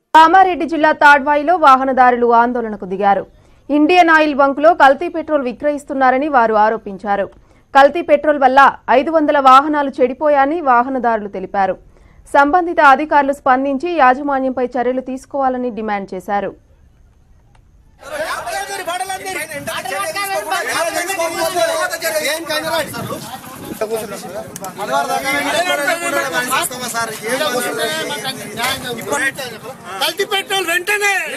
కామారెడ్డి జిల్లా తాడ్వాయిలో వాహనదారులు ఆందోళనకు దిగారు ఇండియన్ ఆయిల్ బంకులో కల్తీ పెట్రోల్ విక్రయిస్తున్నారని వారు ఆరోపించారు కల్తీ పెట్రోల్ వల్ల ఐదు వందల వాహనాలు చెడిపోయాయని వాహనదారులు తెలిపారు సంబంధిత అధికారులు స్పందించి యాజమాన్యంపై చర్యలు తీసుకోవాలని డిమాండ్ చేశారు కల్తీ పెట్రోల్ వెంటనే